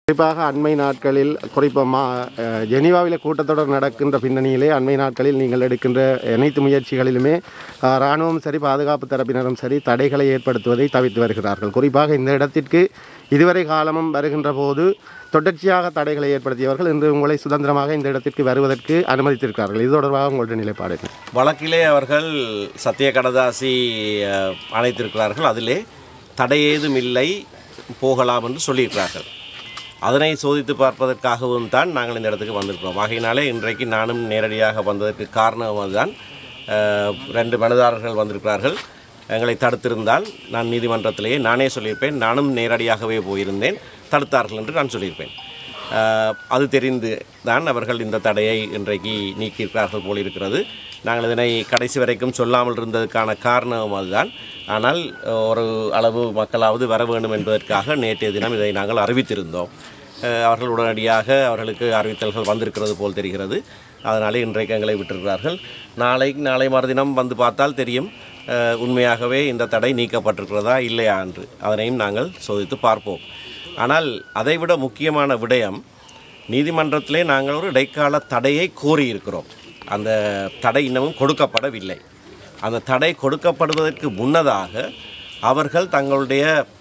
குறிப்பாக அண்மை நாட்களில் குறிப்பாக மா அஹ், ஜெனீவாவில் கூட்டத்தொடர் நடக்கின்ற பின்னணியிலே அண்மை நாட்களில் நீங்கள் எடுக்கின்ற அனைத்து முயற்சிகளிலுமே அஹ், இராணுவம் சரி பாதுகாப்பு தரப்பினரும் சரி தடைகளை ஏற்படுத்துவதை தவிர்த்து வருகிறார்கள் குறிப்பாக இந்த இடத்திற்கு இதுவரை காலமும் வருகின்ற போது தொடர்ச்சியாக தடைகளை ஏற்படுத்தியவர்கள் இன்று உங்களை சுதந்திரமாக இந்த இடத்திற்கு வருவதற்கு அனுமதித்திருக்கிறார்கள் இது தொடர்பாக உங்களுடைய நிலைப்பாடு என்ன? வழக்கிலே அவர்கள் சத்திய கடதாசி அஹ், அணைத்திருக்கிறார்கள் அதிலே தடையேதும் இல்லை போகலாம் என்று சொல்லியிருக்கிறார்கள் அதனை சோதித்து பார்ப்பதற்காகவும் தான் நாங்கள் இந்த இடத்துக்கு வந்திருக்கிறோம் ஆகையினாலே இன்றைக்கு நானும் நேரடியாக வந்ததற்கு காரணம் அதுதான் அஹ், ரெண்டு மனுதாரர்கள் வந்திருக்கிறார்கள் எங்களை தடுத்திருந்தால் நான் நீதிமன்றத்திலேயே நானே சொல்லியிருப்பேன் நானும் நேரடியாகவே போயிருந்தேன் தடுத்தார்கள் என்று நான் சொல்லியிருப்பேன் அஹ், அது தெரிந்து தான் அவர்கள் இந்த தடையை இன்றைக்கு நீக்கியிருக்கிறார்கள் போல் இருக்கிறது நாங்கள் இதனை கடைசி வரைக்கும் சொல்லாமல் இருந்ததுக்கான காரணம் அதுதான் ஆனால் அஹ், ஒரு அளவு மக்களாவது வர வேண்டும் என்பதற்காக நேற்றைய தினம் இதை நாங்கள் அறிவித்திருந்தோம் அஹ், அவர்கள் உடனடியாக அவர்களுக்கு அறிவித்தல்கள் வந்திருக்கிறது போல் தெரிகிறது அதனாலே இன்றைக்கு எங்களை விட்டிருக்கிறார்கள் நாளை நாளை மறுதினம் வந்து பார்த்தால் தெரியும் அஹ், உண்மையாகவே இந்த தடை நீக்கப்பட்டிருக்கிறதா இல்லையா என்று அதனையும் நாங்கள் சோதித்து பார்ப்போம் ஆனால் அதைவிட முக்கியமான விடயம் நீதிமன்றத்திலே நாங்கள் ஒரு இடைக்கால தடையை கோரியிருக்கிறோம் அந்த தடை இன்னமும் கொடுக்கப்படவில்லை அந்த தடை கொடுக்கப்படுவதற்கு முன்னதாக அவர்கள் தங்களுடைய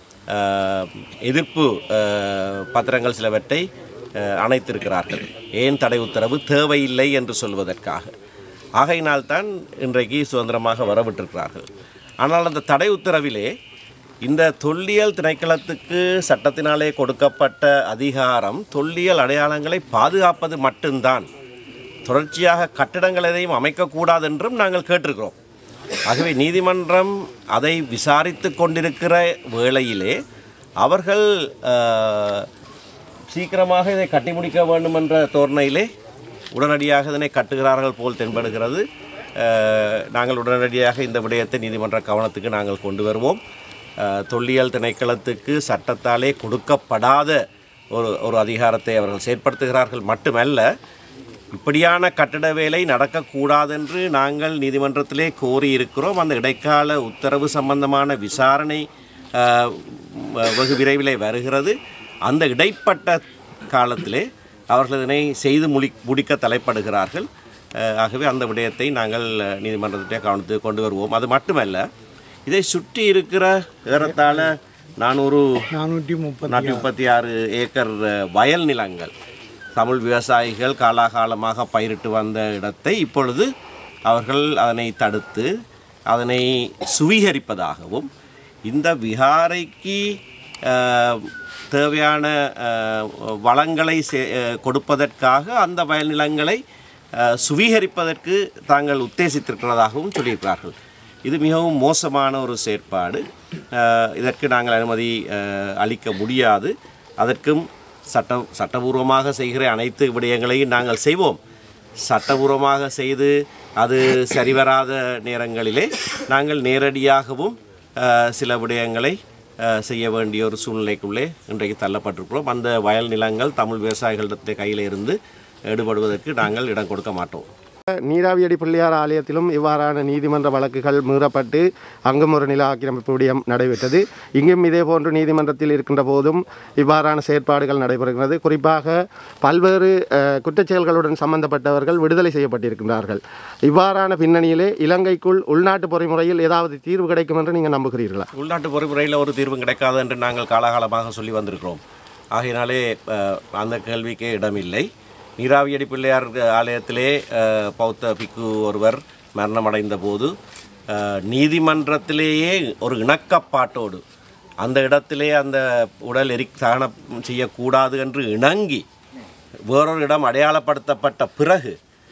அஹ், எதிர்ப்பு அஹ், பத்திரங்கள் சிலவற்றை அஹ், அணைத்திருக்கிறார்கள் ஏன் தடை உத்தரவு தேவையில்லை என்று சொல்வதற்காக ஆகையினால்தான் இன்றைக்கு சுதந்திரமாக வரவிட்டிருக்கிறார்கள் ஆனால் அந்த தடை உத்தரவிலே இந்த தொல்லியல் திணைக்களத்துக்கு சட்டத்தினாலே கொடுக்கப்பட்ட அதிகாரம் தொல்லியல் அடையாளங்களை பாதுகாப்பது மட்டும்தான் தொடர்ச்சியாக கட்டிடங்கள் எதையும் அமைக்கக்கூடாது என்றும் நாங்கள் கேட்டிருக்கிறோம் ஆகவே நீதிமன்றம் அதை விசாரித்து கொண்டிருக்கிற வேளையிலே அவர்கள் அஹ், சீக்கிரமாக இதை கட்டி முடிக்க வேண்டும் என்ற தோரணையிலே உடனடியாக இதனை கட்டுகிறார்கள் போல் தென்படுகிறது அஹ், நாங்கள் உடனடியாக இந்த விடயத்தை நீதிமன்ற கவனத்துக்கு நாங்கள் கொண்டு வருவோம் அஹ், தொல்லியல் திணைக்களத்துக்கு சட்டத்தாலே கொடுக்கப்படாத ஒரு ஒரு அதிகாரத்தை அவர்கள் செயற்படுத்துகிறார்கள் மட்டுமல்ல இப்படியான கட்டட வேலை நடக்கக்கூடாதென்று நாங்கள் நீதிமன்றத்திலே கோரியிருக்கிறோம் அந்த இடைக்கால உத்தரவு சம்பந்தமான விசாரணை அஹ், வெகு விரைவிலே வருகிறது அந்த இடைப்பட்ட காலத்திலே அவர்கள் இதனை செய்து முடி முடிக்க தலைப்படுகிறார்கள் அஹ், ஆகவே அந்த விடயத்தை நாங்கள் அஹ், நீதிமன்றத்திலே கவனத்துக்கு கொண்டு வருவோம் அது மட்டுமல்ல இதை சுற்றி இருக்கிற ஏறத்தாழ நானூறு நானூற்றி முப்பது நானூற்றி முப்பத்தி ஆறு ஏக்கர் அஹ், வயல் நிலங்கள் தமிழ் விவசாயிகள் காலாகாலமாக பயிரிட்டு வந்த இடத்தை இப்பொழுது அவர்கள் அதனை தடுத்து அதனை சுவீகரிப்பதாகவும் இந்த விகாரைக்கு அஹ், தேவையான அஹ், வளங்களை சே- அஹ், கொடுப்பதற்காக அந்த வயல் நிலங்களை அஹ், சுவீகரிப்பதற்கு தாங்கள் உத்தேசித்திருக்கிறதாகவும் சொல்லியிருக்கிறார்கள் இது மிகவும் மோசமான ஒரு செயற்பாடு அஹ், இதற்கு நாங்கள் அனுமதி அஹ், அளிக்க முடியாது அதற்கும் சட்ட சட்டபூர்வமாக செய்கிற அனைத்து விடயங்களையும் நாங்கள் செய்வோம் சட்டபூர்வமாக செய்து அது சரிவராத நேரங்களிலே நாங்கள் நேரடியாகவும் அஹ், சில விடயங்களை அஹ், செய்ய வேண்டிய ஒரு சூழ்நிலைக்குள்ளே இன்றைக்கு தள்ளப்பட்டிருக்கிறோம் அந்த வயல் நிலங்கள் தமிழ் விவசாயிகளிடத்தை கையில் இருந்து ஈடுபடுவதற்கு நாங்கள் இடம் கொடுக்க மாட்டோம் நீராவியடி பிள்ளையார் ஆலயத்திலும் இவ்வாறான நீதிமன்ற வழக்குகள் மீறப்பட்டு அங்கும் ஒரு நில ஆக்கிரமிப்பு விடயம் நடைபெற்றது இங்கும் இதே போன்று நீதிமன்றத்தில் இருக்கின்ற போதும் இவ்வாறான செயற்பாடுகள் நடைபெறுகிறது குறிப்பாக பல்வேறு அஹ், குற்றச் செயல்களுடன் சம்பந்தப்பட்டவர்கள் விடுதலை செய்யப்பட்டிருக்கின்றார்கள் இவ்வாறான பின்னணியிலே இலங்கைக்குள் உள்நாட்டு பொறிமுறையில் ஏதாவது தீர்வு கிடைக்கும் என்று நீங்கள் நம்புகிறீர்களா உள்நாட்டு பொறிமுறையில் ஒரு தீர்வும் கிடைக்காது என்று நாங்கள் காலாகாலமாக சொல்லி வந்திருக்கிறோம் ஆகையினாலே அஹ், அந்த கேள்விக்கே இடமில்லை நீராவியடி பிள்ளையார் ஆலயத்திலே அஹ், பௌத்த பிக்கு ஒருவர் மரணமடைந்த போது அஹ், நீதிமன்றத்திலேயே ஒரு இணக்கப்பாட்டோடு அந்த இடத்திலே அந்த உடல் எரி தகனம் செய்யக்கூடாது என்று இணங்கி வேறொரு இடம் அடையாளப்படுத்தப்பட்ட பிறகு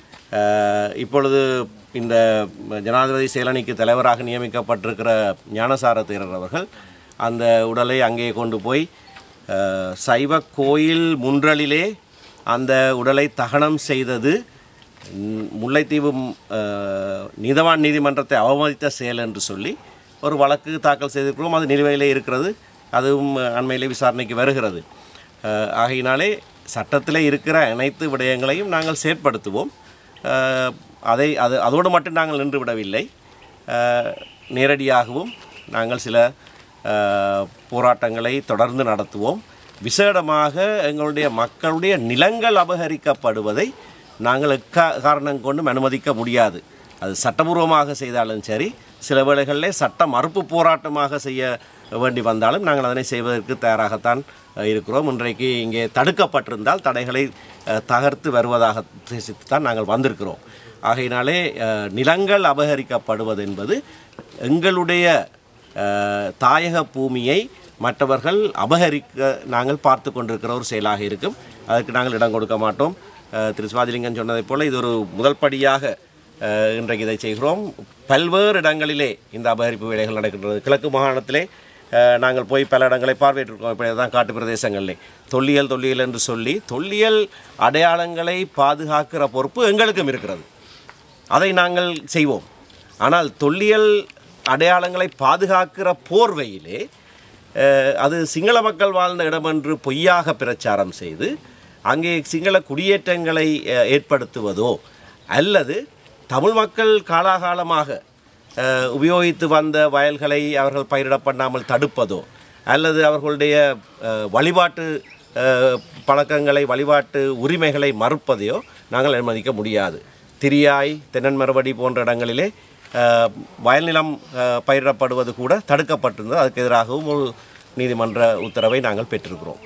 அஹ், இப்பொழுது இந்த ஜனாதிபதி செயலணிக்கு தலைவராக நியமிக்கப்பட்டிருக்கிற ஞானசார தேரர் அவர்கள் அந்த உடலை அங்கே கொண்டு போய் அஹ், சைவ கோயில் முன்றலிலே அந்த உடலை தகனம் செய்தது ம், முல்லைத்தீவு ம், அஹ், நீதவான் நீதிமன்றத்தை அவமதித்த செயல் என்று சொல்லி ஒரு வழக்கு தாக்கல் செய்திருக்கிறோம் அது நிலுவையிலே இருக்கிறது அதுவும் அண்மையிலே விசாரணைக்கு வருகிறது அஹ், ஆகையினாலே சட்டத்திலே இருக்கிற அனைத்து விடயங்களையும் நாங்கள் செயற்படுத்துவோம் அஹ், அதை அது அதோடு மட்டும் நாங்கள் நின்று விடவில்லை அஹ், நேரடியாகவும் நாங்கள் சில அஹ், போராட்டங்களை தொடர்ந்து நடத்துவோம் விசேடமாக எங்களுடைய மக்களுடைய நிலங்கள் அபகரிக்கப்படுவதை நாங்கள் எக்கா காரணம் கொண்டும் அனுமதிக்க முடியாது அது சட்டபூர்வமாக செய்தாலும் சரி சில வேளைகளிலே சட்ட மறுப்பு போராட்டமாக செய்ய வேண்டி வந்தாலும் நாங்கள் அதனை செய்வதற்கு தயாராகத்தான் அஹ், இருக்கிறோம் இன்றைக்கு இங்கே தடுக்கப்பட்டிருந்தால் தடைகளை அஹ், தகர்த்து வருவதாக தான் நாங்கள் வந்திருக்கிறோம் ஆகையினாலே அஹ், நிலங்கள் அபகரிக்கப்படுவது என்பது எங்களுடைய அஹ், தாயக பூமியை மற்றவர்கள் அபகரிக்க நாங்கள் பார்த்து கொண்டிருக்கிற ஒரு செயலாக இருக்கும் அதற்கு நாங்கள் இடம் கொடுக்க மாட்டோம் அஹ், திரு சிவாஜிலிங்கம் சொன்னதைப் போல இது ஒரு முதல் படியாக அஹ், இன்றைக்கு இதை செய்கிறோம் பல்வேறு இடங்களிலே இந்த அபகரிப்பு வேலைகள் நடக்கின்றது கிழக்கு மாகாணத்திலே அஹ், நாங்கள் போய் பல இடங்களை பார்வையிட்டிருக்கோம் இப்போ தான் காட்டு பிரதேசங்களிலே தொல்லியல் தொல்லியல் என்று சொல்லி தொல்லியல் அடையாளங்களை பாதுகாக்கிற பொறுப்பு எங்களுக்கும் இருக்கிறது அதை நாங்கள் செய்வோம் ஆனால் தொல்லியல் அடையாளங்களை பாதுகாக்கிற போர்வையிலே அஹ், அது சிங்கள மக்கள் வாழ்ந்த இடம் என்று பொய்யாக பிரச்சாரம் செய்து அங்கே சிங்கள குடியேற்றங்களை அஹ், ஏற்படுத்துவதோ அல்லது தமிழ் மக்கள் காலாகாலமாக அஹ், உபயோகித்து வந்த வயல்களை அவர்கள் பயிரிட பண்ணாமல் தடுப்பதோ அல்லது அவர்களுடைய அஹ், வழிபாட்டு அஹ், பழக்கங்களை வழிபாட்டு உரிமைகளை மறுப்பதையோ நாங்கள் அனுமதிக்க முடியாது திரியாய் தென்னன்மரவடி போன்ற இடங்களிலே அஹ், வயல் நிலம் அஹ், பயிரிடப்படுவது கூட தடுக்கப்பட்டிருந்தது அதுக்கு எதிராகவும் ஒரு நீதிமன்ற உத்தரவை நாங்கள் பெற்றிருக்கிறோம்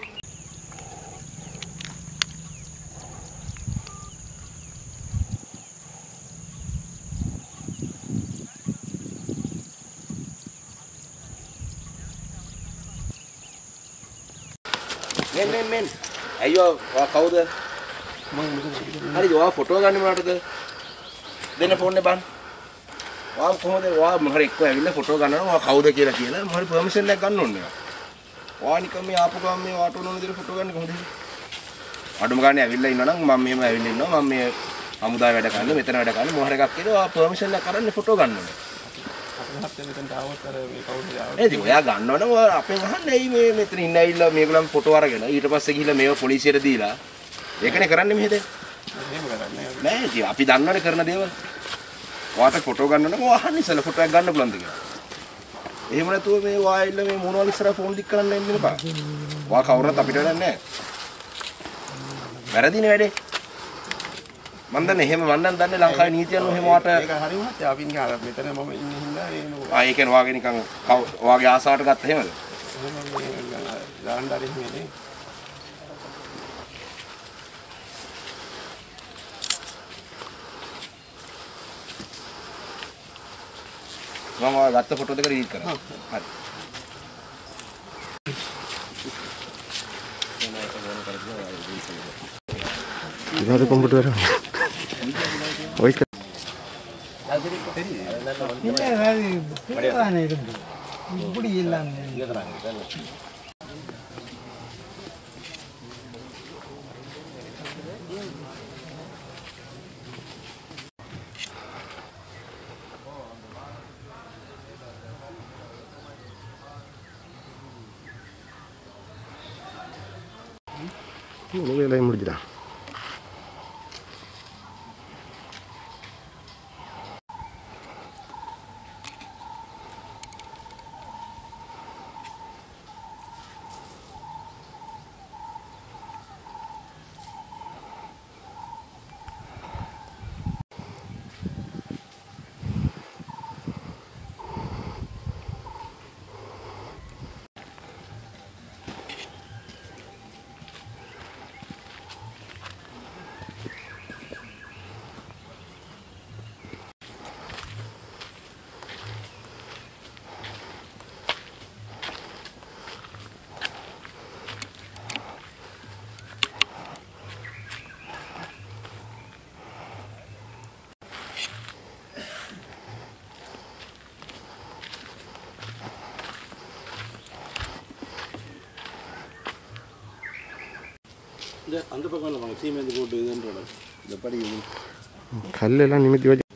මෙන් මෙන් මෙන් ඇයි ඔයා කවුද හරි ඔයා ෆොටෝ ගන්න මොනටද දෙන්න ෆෝන් එක බං ඔයා කොහොමද ඔයා මොහර එක්ක ඇවිල්ලා ෆොටෝ ගන්නවා ඔයා කවුද කියලා කියලා මොහරි පර්මිෂන් එකක් ගන්න ඕනේ ඔයා නිකන් මේ ආපු ගමන් මේ ඔයාට ඕන විදිහට ෆොටෝ ගන්න කොහොමද අඩුම ගානේ ඇවිල්ලා ඉන්නවා නම් මම මෙහෙම ඇවිල්ලා ඉන්නවා මම මේ හමුදා වැඩ කරන්නේ මෙතන වැඩ කරන්නේ මොහර එකක් කියලා ඔයා පර්මිෂන් එක කරන්නේ ෆොටෝ ගන්න ඕනේ ඒ ඉතින් ඔයා ගන්නවනම් ඔයා අපෙන් අහන්න ඇයි මේ මෙතන ඉන්න ඇවිල්ලා මේගොල්ලන් ෆොටෝ අරගෙන ඊට පස්සේ ගිහිල්ලා මේව පොලිසියට දීලා ඒකනේ කරන්නේ මෙහෙද නෑ ඉතින් අපි දන්නවනේ කරන දේවල් ඔයාට ෆොටෝ ගන්න නම් ඔයා අහන්න ඉස්සෙල්ලා ෆොටෝ එකක් ගන්න පුළුවන්ද කියලා එහෙම නැතුව මේ ඔයා ඇවිල්ලා මේ මොනවල් ඉස්සරහ ෆෝන් දික් කරන්න එන්න එපා ඔයා කවුරුත් අපිට වැඩක් නෑ වැරදිනේ වැඩේ මන් දන්නේ එහෙම මන් නම් දන්නේ ලංකාවේ නීතියන් එහෙම වාට ඒක හරි මහත් යාපින් අර මෙතන මම ඉන්නේ හින්දා ඒ නෝ ආ ඒ කියන්නේ ඔයාගේ නිකන් කව- ඔයාගේ ආසාවට ගත්ත එහෙමද දාන්න හරි නේ මම ඔයා ගත්ත ෆොටෝ දෙක ඩිලීට් කරා. හරි. இதாவது கும்பிட்டு வரோம் ஒயிட் இப்படி இல்லாம வேலையை முடிஞ்சுடா இந்த அந்த பக்கம் வாங்க சீமேந்து போட்டு இதுன்ற இந்த படி கல்லெல்லாம் நிமித்தி வச்சு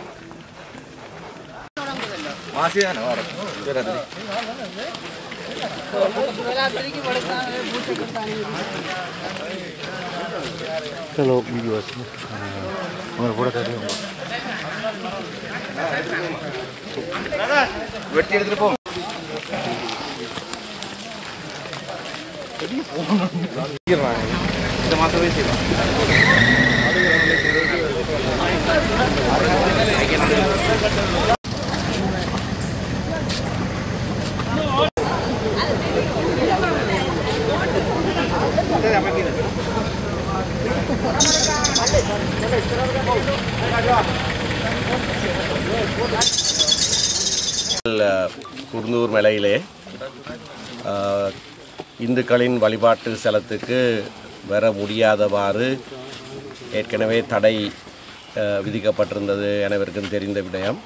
වාසිය යනවා අර. ඉවරද? வெட்டி எடுத்துட்டு போ இந்த மாசமே செய்யலாம் குருந்தூர் மலையிலே ஆஹ், இந்துக்களின் வழிபாட்டு ஸ்தலத்துக்கு வர முடியாதவாறு ஏற்கனவே தடை ஆஹ், விதிக்கப்பட்டிருந்தது அனைவருக்கும் தெரிந்த விடயம்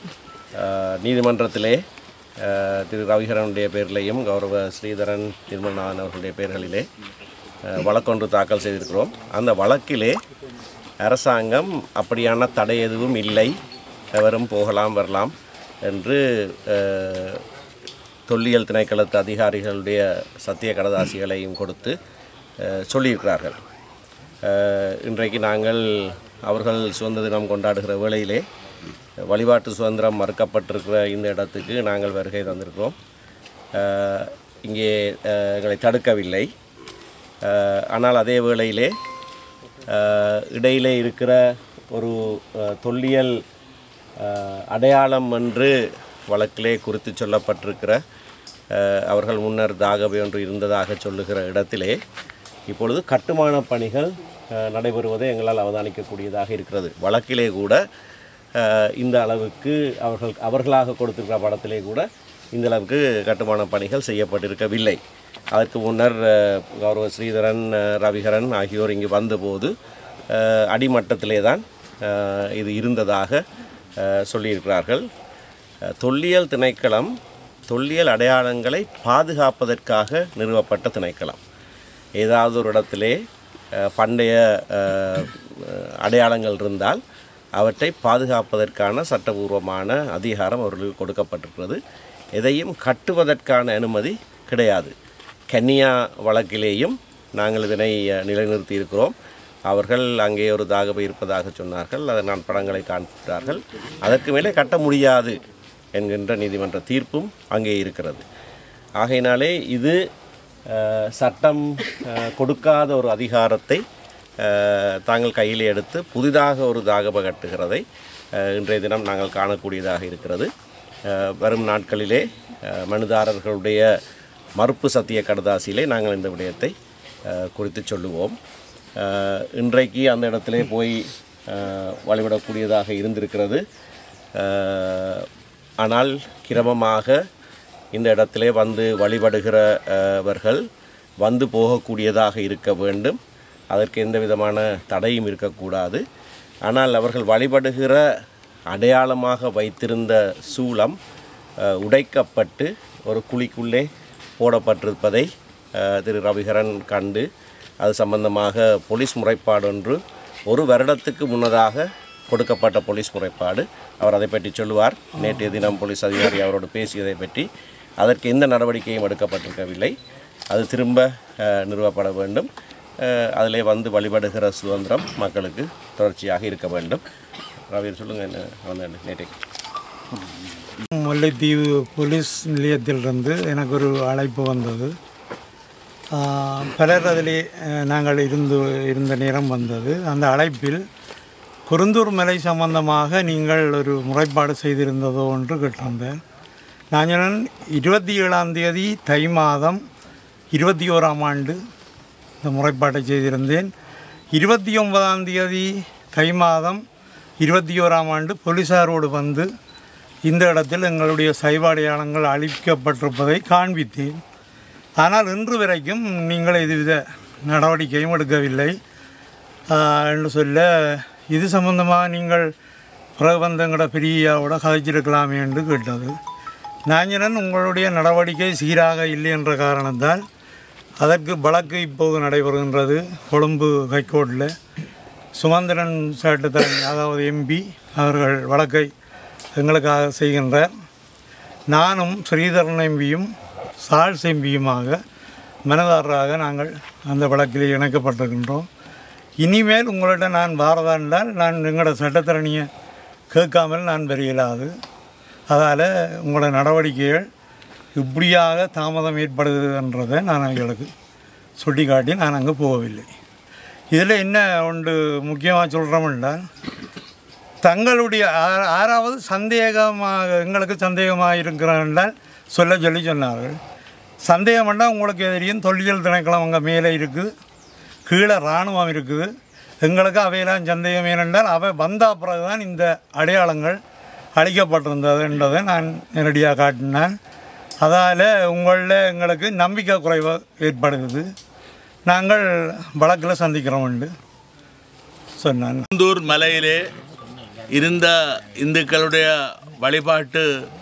ஆஹ், நீதிமன்றத்திலே ஆஹ், திரு ரவிகரனுடைய பேரிலேயும் கௌரவ ஸ்ரீதரன் நிர்மல்நாதன் அவர்களுடைய பெயர்களிலே ஆஹ், வழக்கொன்று தாக்கல் செய்திருக்கிறோம் அந்த வழக்கிலே அரசாங்கம் அப்படியான தடை எதுவும் இல்லை எவரும் போகலாம் வரலாம் என்று ஆஹ், தொல்லியல் திணைக்களத்து அதிகாரிகளுடைய சத்திய கடதாசிகளையும் கொடுத்து அஹ், சொல்லியிருக்கிறார்கள் அஹ், இன்றைக்கு நாங்கள் அவர்கள் சுதந்திர தினம் கொண்டாடுகிற வேளையிலே வழிபாட்டு சுதந்திரம் மறுக்கப்பட்டிருக்கிற இந்த இடத்துக்கு நாங்கள் வருகை தந்திருக்கிறோம் அஹ், இங்கே அஹ், எங்களை தடுக்கவில்லை அஹ், ஆனால் அதே வேளையிலே அஹ், இடையிலே இருக்கிற ஒரு அஹ், தொல்லியல் அஹ், அடையாளம் என்று வழக்கிலே குறித்து சொல்லப்பட்டிருக்கிற அஹ், அவர்கள் முன்னர் தாகவே ஒன்று இருந்ததாக சொல்லுகிற இடத்திலே இப்பொழுது கட்டுமான பணிகள் அஹ், நடைபெறுவதை எங்களால் அவதானிக்கக்கூடியதாக இருக்கிறது வழக்கிலே கூட அஹ், இந்த அளவுக்கு அவர்கள் அவர்களாக கொடுத்திருக்கிற படத்திலே கூட இந்த அளவுக்கு கட்டுமான பணிகள் செய்யப்பட்டிருக்கவில்லை அதற்கு முன்னர் அஹ், கௌரவ ஸ்ரீதரன் அஹ், ரவிகரன் ஆகியோர் இங்கு வந்தபோது அஹ், அடிமட்டத்திலே தான் அஹ், இது இருந்ததாக அஹ், சொல்லியிருக்கிறார்கள் அஹ், தொல்லியல் திணைக்களம் தொல்லியல் அடையாளங்களை பாதுகாப்பதற்காக நிறுவப்பட்ட திணைக்களம் ஏதாவது ஒரு இடத்திலே அஹ், பண்டைய அஹ், அடையாளங்கள் இருந்தால் அவற்றை பாதுகாப்பதற்கான சட்டபூர்வமான அதிகாரம் அவர்களுக்கு கொடுக்கப்பட்டிருக்கிறது எதையும் கட்டுவதற்கான அனுமதி கிடையாது கன்னியா வழக்கிலேயும் நாங்கள் இதனை அஹ், நிலைநிறுத்தி இருக்கிறோம் அவர்கள் அங்கே ஒரு தாகபை இருப்பதாக சொன்னார்கள் அதை நான் படங்களை காண்பித்தார்கள் அதற்கு மேலே கட்ட முடியாது என்கின்ற நீதிமன்ற தீர்ப்பும் அங்கே இருக்கிறது ஆகையினாலே இது அஹ், சட்டம் அஹ், கொடுக்காத ஒரு அதிகாரத்தை அஹ், தாங்கள் கையில் எடுத்து புதிதாக ஒரு தாகப கட்டுகிறதை அஹ், இன்றைய தினம் நாங்கள் காணக்கூடியதாக இருக்கிறது அஹ், வரும் நாட்களிலே அஹ், மனுதாரர்களுடைய மறுப்பு சத்திய கடதாசியிலே நாங்கள் இந்த விடயத்தை அஹ், குறித்து சொல்லுவோம் அஹ், இன்றைக்கு அந்த இடத்திலே போய் அஹ், வழிபடக்கூடியதாக இருந்திருக்கிறது அஹ், ஆனால் கிரமமாக இந்த இடத்திலே வந்து வழிபடுகிறவர்கள் வந்து போகக்கூடியதாக இருக்க வேண்டும் அதற்கு எந்த விதமான தடையும் இருக்கக்கூடாது ஆனால் அவர்கள் வழிபடுகிற அடையாளமாக வைத்திருந்த சூலம் அஹ், உடைக்கப்பட்டு ஒரு குழிக்குள்ளே போடப்பட்டிருப்பதை அஹ், திரு ரவிகரன் கண்டு அது சம்பந்தமாக போலீஸ் முறைப்பாடு ஒன்று ஒரு வருடத்துக்கு முன்னதாக கொடுக்கப்பட்ட போலீஸ் முறைப்பாடு அவர் அதை பற்றி சொல்லுவார் நேற்றைய தினம் போலீஸ் அதிகாரி அவரோடு பேசியதை பற்றி அதற்கு எந்த நடவடிக்கையும் எடுக்கப்பட்டிருக்கவில்லை அது திரும்ப அஹ், நிறுவப்பட வேண்டும் அஹ், அதிலே வந்து வழிபடுகிற சுதந்திரம் மக்களுக்கு தொடர்ச்சியாக இருக்க வேண்டும் ரவியர் சொல்லுங்கள் என்ன வந்து நேற்றைக்கு முல்லைத்தீவு போலீஸ் நிலையத்திலிருந்து எனக்கு ஒரு அழைப்பு வந்தது ஆஹ், பலர் அதிலே அஹ், நாங்கள் இருந்து இருந்த நேரம் வந்தது அந்த அழைப்பில் குருந்தூர் மலை சம்பந்தமாக நீங்கள் ஒரு முறைப்பாடு செய்திருந்ததோ என்று கேட்டிருந்தேன் நான் சொன்னேன் இருபத்தி ஏழாம் தேதி தை மாதம் இருபத்தி ஓராம் ஆண்டு இந்த முறைப்பாட்டை செய்திருந்தேன் இருபத்தி ஒன்பதாம் தேதி தை மாதம் இருபத்தி ஓராம் ஆண்டு போலீஸாரோடு வந்து இந்த இடத்தில் எங்களுடைய சைவ அடையாளங்கள் அழிக்கப்பட்டிருப்பதை காண்பித்தேன் ஆனால் இன்று வரைக்கும் நீங்கள் இதுவித நடவடிக்கையும் எடுக்கவில்லை ஆஹ், என்று சொல்ல இது சம்பந்தமாக நீங்கள் பிறகு வந்தங்கட பெரியாவோட கதைச்சிருக்கலாமே என்று கேட்டது நாஞ்சனன் உங்களுடைய நடவடிக்கை சீராக இல்லை என்ற காரணத்தால் அதற்கு வழக்கு இப்போது நடைபெறுகின்றது கொழும்பு ஹைகோர்ட்டில் சுமந்திரன் சட்டத்தரணி அதாவது எம்பி அவர்கள் வழக்கை எங்களுக்காக செய்கின்றார் நானும் ஸ்ரீதரன் எம்பியும் சால் செம்பியுமாக மனதாரராக நாங்கள் அந்த வழக்கில் இணைக்கப்பட்டிருக்கின்றோம் இனிமேல் உங்கள்கிட்ட நான் பாரதா என்றால் நான் எங்களோட சட்டத்திறனியை கேட்காமல் நான் வர இயலாது அதால் உங்களோட நடவடிக்கைகள் இப்படியாக தாமதம் ஏற்படுதுன்றதை நான் அவங்களுக்கு சுட்டிக்காட்டி நான் அங்கே போகவில்லை இதில் என்ன ஒன்று முக்கியமாக சொல்கிறோம்னா தங்களுடைய ஆ- ஆறாவது சந்தேகமாக எங்களுக்கு சந்தேகமாக இருக்கிறார்கள் சொல்ல சொல்லி சொன்னார்கள் சந்தேகம் பண்ணால் உங்களுக்கு தெரியும் தொல்லியல் திணைக்களம் அங்கே மேலே இருக்குது கீழே இராணுவம் இருக்குது எங்களுக்கு அவையெல்லாம் சந்தேகம் ஏனென்றால் அவை வந்த பிறகு தான் இந்த அடையாளங்கள் அளிக்கப்பட்டிருந்தது என்றதை நான் நேரடியாக காட்டினேன் அதால் உங்களில் எங்களுக்கு நம்பிக்கை குறைவு ஏற்படுகிறது நாங்கள் வழக்கில் சந்திக்கிறோம் என்று சொன்னான் குந்தூர் மலையிலே இருந்த இந்துக்களுடைய வழிபாட்டு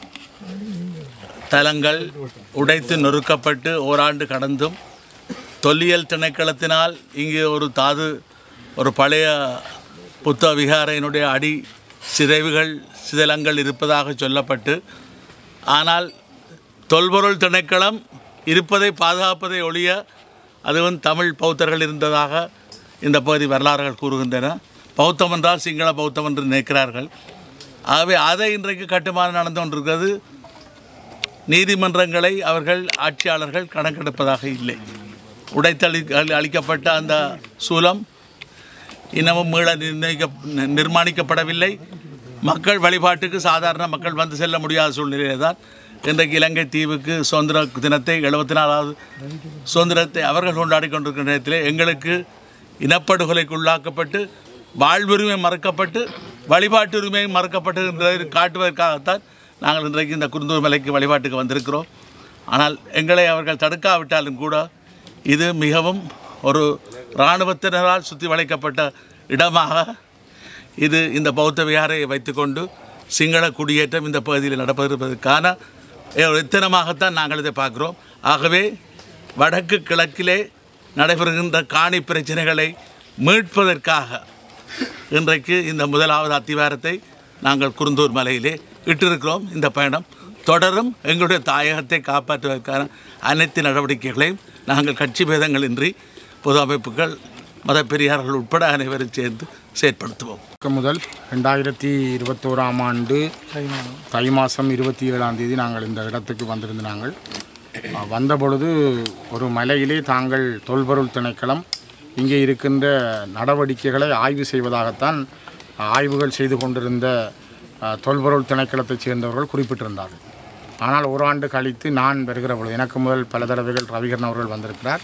தலங்கள் உடைத்து நொறுக்கப்பட்டு ஓராண்டு கடந்தும் தொல்லியல் திணைக்களத்தினால் இங்கு ஒரு தாது ஒரு பழைய புத்த விகாரையினுடைய அடி சிதைவுகள் சிதலங்கள் இருப்பதாக சொல்லப்பட்டு ஆனால் தொல்பொருள் திணைக்களம் இருப்பதை பாதுகாப்பதை ஒழிய அதுவும் தமிழ் பௌத்தர்கள் இருந்ததாக இந்த பகுதி வரலாறுகள் கூறுகின்றன பௌத்தம் என்றால் சிங்கள பௌத்தம் என்று நினைக்கிறார்கள் ஆகவே அதை இன்றைக்கு கட்டுமானம் நடந்து கொண்டிருக்கிறது நீதிமன்றங்களை அவர்கள் ஆட்சியாளர்கள் கணக்கெடுப்பதாக இல்லை உடைத்தளி அளிக்கப்பட்ட அந்த சூலம் இன்னமும் மீள நிர்ணயிக்க நிர்மாணிக்கப்படவில்லை மக்கள் வழிபாட்டுக்கு சாதாரண மக்கள் வந்து செல்ல முடியாத சூழ்நிலையிலே தான் இன்றைக்கு இலங்கை தீவுக்கு சுதந்திர தினத்தை எழுபத்தி நாலாவது சுதந்திரத்தை அவர்கள் கொண்டாடி கொண்டிருக்கிற நேரத்தில் எங்களுக்கு இனப்படுகொலைக்கு உள்ளாக்கப்பட்டு வாழ்வுரிமை மறக்கப்பட்டு வழிபாட்டு உரிமை மறக்கப்பட்டு காட்டுவதற்காகத்தான் நாங்கள் இன்றைக்கு இந்த குருந்தூர் மலைக்கு வழிபாட்டுக்கு வந்திருக்கிறோம் ஆனால் எங்களை அவர்கள் தடுக்காவிட்டாலும் கூட இது மிகவும் ஒரு இராணுவத்தினரால் சுற்றி வளைக்கப்பட்ட இடமாக இது இந்த பௌத்த விகாரை வைத்துக்கொண்டு சிங்கள குடியேற்றம் இந்த பகுதியில் நடப்பதற்கான ஒரு எத்தனமாகத்தான் நாங்கள் இதை பார்க்குறோம் ஆகவே வடக்கு கிழக்கிலே நடைபெறுகின்ற காணி பிரச்சனைகளை மீட்பதற்காக இன்றைக்கு இந்த முதலாவது அத்திவாரத்தை நாங்கள் குருந்தூர் மலையிலே இட்டிருக்கிறோம் இந்த பயணம் தொடரும் எங்களுடைய தாயகத்தை காப்பாற்றுவதற்கான அனைத்து நடவடிக்கைகளையும் நாங்கள் கட்சி பேதங்களின்றி பொது அமைப்புகள் மத பெரியார்கள் உட்பட அனைவரும் சேர்ந்து செயற்படுத்துவோம் முதல் ரெண்டாயிரத்தி இருபத்தோராம் ஆண்டு தை மாதம் இருபத்தி ஏழாம் தேதி நாங்கள் இந்த இடத்துக்கு வந்திருந்த நாங்கள் அஹ், வந்த பொழுது ஒரு மலையிலே தாங்கள் தொல்பொருள் திணைக்களம் இங்கே இருக்கின்ற நடவடிக்கைகளை ஆய்வு செய்வதாகத்தான் ஆய்வுகள் செய்து கொண்டிருந்த அஹ், தொல்பொருள் திணைக்களத்தைச் சேர்ந்தவர்கள் குறிப்பிட்டிருந்தார்கள் ஆனால் ஓராண்டு கழித்து நான் வருகிற பொழுது எனக்கு முதல் பல தடவைகள் ரவிகரன் அவர்கள் வந்திருக்கிறார்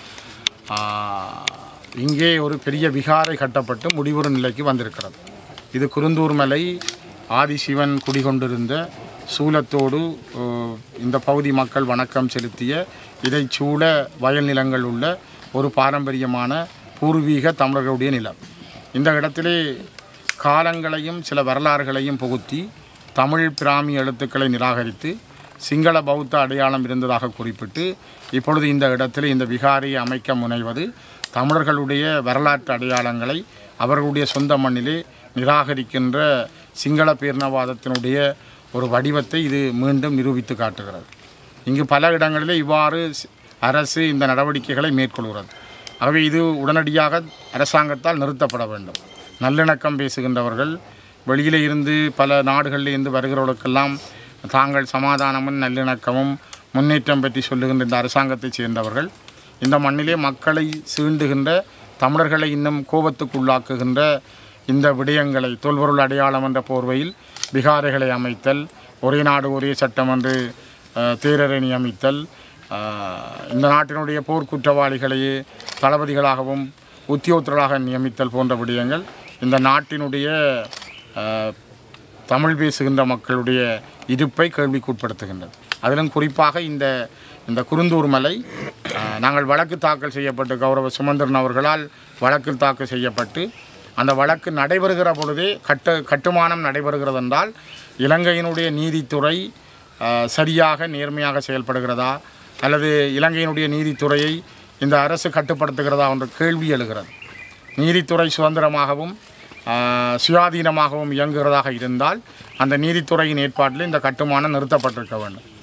ஆஹ், இங்கே ஒரு பெரிய விகாரை கட்டப்பட்டு முடிவுறு நிலைக்கு வந்திருக்கிறது இது குருந்தூர் மலை ஆதிசிவன் குடிகொண்டிருந்த சூலத்தோடு அஹ், இந்த பகுதி மக்கள் வணக்கம் செலுத்திய இதைச் சூழ வயல் நிலங்கள் உள்ள ஒரு பாரம்பரியமான பூர்வீக தமிழர்களுடைய நிலம் இந்த இடத்திலே காலங்களையும் சில வரலாறுகளையும் புகுத்தி தமிழ் பிராமி எழுத்துக்களை நிராகரித்து சிங்கள பௌத்த அடையாளம் இருந்ததாக குறிப்பிட்டு இப்பொழுது இந்த இடத்தில் இந்த விகாரியை அமைக்க முனைவது தமிழர்களுடைய வரலாற்று அடையாளங்களை அவர்களுடைய சொந்த மண்ணிலே நிராகரிக்கின்ற சிங்கள பேரினவாதத்தினுடைய ஒரு வடிவத்தை இது மீண்டும் நிரூபித்து காட்டுகிறது இங்கு பல இடங்களிலே இவ்வாறு ஸ்- அரசு இந்த நடவடிக்கைகளை மேற்கொள்கிறது ஆகவே இது உடனடியாக அரசாங்கத்தால் நிறுத்தப்பட வேண்டும் நல்லிணக்கம் பேசுகின்றவர்கள் வெளியிலே இருந்து பல நாடுகளில் இருந்து வருகிறவர்களுக்கெல்லாம் தாங்கள் சமாதானமும் நல்லிணக்கமும் முன்னேற்றம் பற்றி சொல்லுகின்ற இந்த அரசாங்கத்தைச் சேர்ந்தவர்கள் இந்த மண்ணிலே மக்களை சீண்டுகின்ற தமிழர்களை இன்னும் கோபத்துக்குள்ளாக்குகின்ற இந்த விடயங்களை தொல்பொருள் அடையாளம் என்ற போர்வையில் விகாரைகளை அமைத்தல் ஒரே நாடு ஒரே சட்டம் என்று அஹ், தேரரை நியமித்தல் அஹ், இந்த நாட்டினுடைய போர் குற்றவாளிகளையே தளபதிகளாகவும் உத்தியோகத்தர்களாக நியமித்தல் போன்ற விடயங்கள் இந்த நாட்டினுடைய அஹ், தமிழ் பேசுகின்ற மக்களுடைய இருப்பை கேள்விக்குட்படுத்துகின்றது அதிலும் குறிப்பாக இந்த இந்த குருந்தூர் மலை அஹ், நாங்கள் வழக்கு தாக்கல் செய்யப்பட்டு கௌரவ சுமந்திரன் அவர்களால் வழக்கு தாக்கல் செய்யப்பட்டு அந்த வழக்கு நடைபெறுகிற பொழுதே கட்டு கட்டுமானம் நடைபெறுகிறது என்றால் இலங்கையினுடைய நீதித்துறை அஹ், சரியாக நேர்மையாக செயல்படுகிறதா அல்லது இலங்கையினுடைய நீதித்துறையை இந்த அரசு கட்டுப்படுத்துகிறதா என்ற கேள்வி எழுகிறது நீதித்துறை சுதந்திரமாகவும் ஆஹ், சுயாதீனமாகவும் இயங்குகிறதாக இருந்தால் அந்த நீதித்துறையின் ஏற்பாட்டில் இந்த கட்டுமானம் நிறுத்தப்பட்டிருக்க வேண்டும்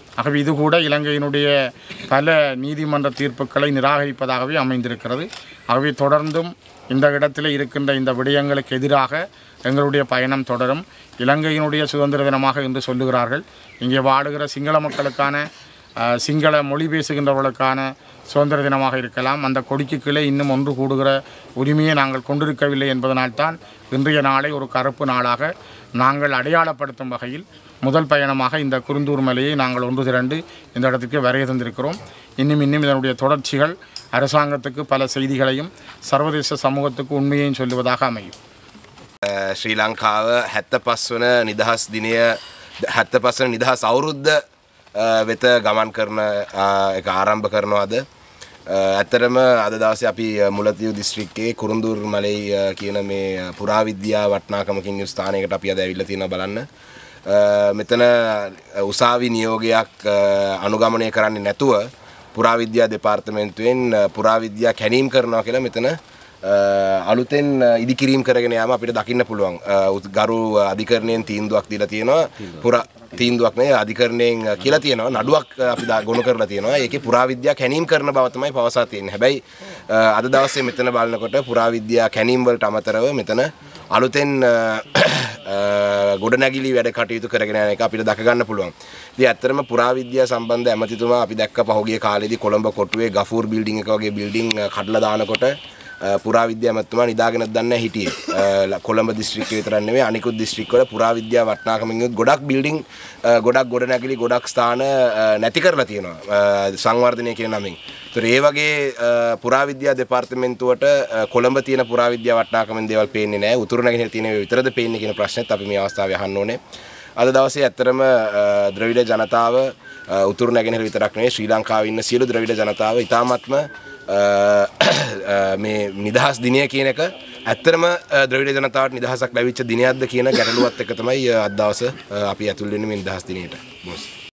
ஆகவே இது கூட இலங்கையினுடைய பல நீதிமன்ற தீர்ப்புகளை நிராகரிப்பதாகவே அமைந்திருக்கிறது ஆகவே தொடர்ந்தும் இந்த இடத்தில் இருக்கின்ற இந்த விடயங்களுக்கு எதிராக எங்களுடைய பயணம் தொடரும் இலங்கையினுடைய சுதந்திர தினமாக என்று சொல்லுகிறார்கள் இங்கே வாழுகிற சிங்கள மக்களுக்கான அஹ், சிங்கள மொழி பேசுகின்றவர்களுக்கான சுதந்திர தினமாக இருக்கலாம் அந்த கொடிக்கு கீழே இன்னும் ஒன்று கூடுகிற உரிமையை நாங்கள் கொண்டிருக்கவில்லை என்பதனால்தான் இன்றைய நாளை ஒரு கருப்பு நாளாக நாங்கள் அடையாளப்படுத்தும் வகையில் முதல் பயணமாக இந்த குருந்தூர் மலையை நாங்கள் ஒன்று திரண்டு இந்த இடத்துக்கு வரைய தந்திருக்கிறோம் இன்னும் இன்னும் இதனுடைய தொடர்ச்சிகள் அரசாங்கத்துக்கு பல செய்திகளையும் சர்வதேச சமூகத்துக்கு உண்மையையும் சொல்லுவதாக அமையும் ශ්‍රී ලංකාව හැත්ත පස්වන නිදහස් දිනය හැත්ත පස්සන නිදහස් අවුරුද්ධ අ, වෙත ගමන් කරන අ, එක ආරම්භ කරනවාද ඇත්තරම අද දවස අපි මුලතියු දිස්ත්‍රික්කේ කුරුන්දුර් මලයි අ, කියන මේ පුරාවිද්‍යා වටනාකමකින් යුතු ස්ථානයකට අපි අද ඇවිල්ලා තියෙනවා බලන්න අ, මෙතන උසාවි නියෝගයක් අ, අනුගමනය කරන්නේ නැතුව පුරාවිද්‍යා දෙපාර්තමේන්තුවෙන් අ, පුරාවිද්‍යා කැනීම් කරනවා කියලා මෙතන අ, අලුතෙන් අ, ඉදිකිරීම් කරගෙන යාම අපිට දකින්න පුළුවන් අ, උත්- ගරු අධිකරණයෙන් තීන්දුවක් දීලා තියෙනවා පුරා තීන්දුවක් නේ අධිකරණයෙන් අ, කියලා තියෙනවා නඩුවක් අ, අපි දා- ගොනු කරලා තියෙනවා ඒකේ පුරාවිද්‍යා කැනීම් කරන බව තමයි පවසා තියෙන්නේ හැබැයි අ, අද දවසේ මෙතන බලනකොට පුරාවිද්‍යා කැනීම් වලට අමතරව මෙතන අලුතෙන් අ, අ, ගොඩනැගිලි වැඩ කටයුතු කරගෙන යන එක අපිට දක ගන්න පුළුවන්. ඉතින් ඇත්තටම පුරාවිද්‍යා සම්බන්ධ ඇමතිතුමා අපි දැක්ක පහුගිය කාලේදී කොළඹ කොටුවේ ගෆූර් බිල්ඩින් එක වගේ බිල්ඩින් අ, කඩලා දානකොට පුරාවිද්‍යා ඇමතුමා නිදාගෙන දන්න හිටියේ අ, ල- කොළඹ දිස්ත්‍රික්කය විතරක් නෙවෙයි අනිකුත් දිස්ත්‍රික්වල පුරාවිද්‍යා වටිනාකමින් යුත් ගොඩක් බිල්ඩින් අ, ගොඩක් ගොඩනැගිලි ගොඩක් ස්ථාන අ, නැති කරලා තියෙනවා අ, සංවර්ධනය කියන නමින්. ඒතර ඒ වගේ අ, පුරාවිද්‍යා දෙපාර්තමේන්තුවට අ, කොළඹ තියෙන පුරාවිද්‍යා වටිනාකමින් දේවල් පේන්නේ නැහැ. උතුරු නැගෙනහිර තියෙන ඒවා විතරද පේන්නේ කියන ප්‍රශ්නෙත් අපි මේ අවස්ථාවේ අහන්න ඕනේ. අද දවසේ ඇත්තරම අ, ද්‍රවිඩ ජනතාව අ, උතුරු නැගෙනහිර විතරක් නෙවෙයි ශ්‍රී ලංකාවේ ඉන්න සියලු ද්‍රවිඩ ජනතාව ඉතාමත්ම අ, අ, මේ නිදහස් දිනය කියන එක ඇත්තරම අ, ද්‍රවිඩ ජනතාවට නිදහසක් ලැබිච්ච දිනයක්ද කියන ගැටලුවත් එක තමයි අ, අද දවස අ, අපි ඇතුල් වෙන්නේ මේ නිදහස් දිනයට. බොස්.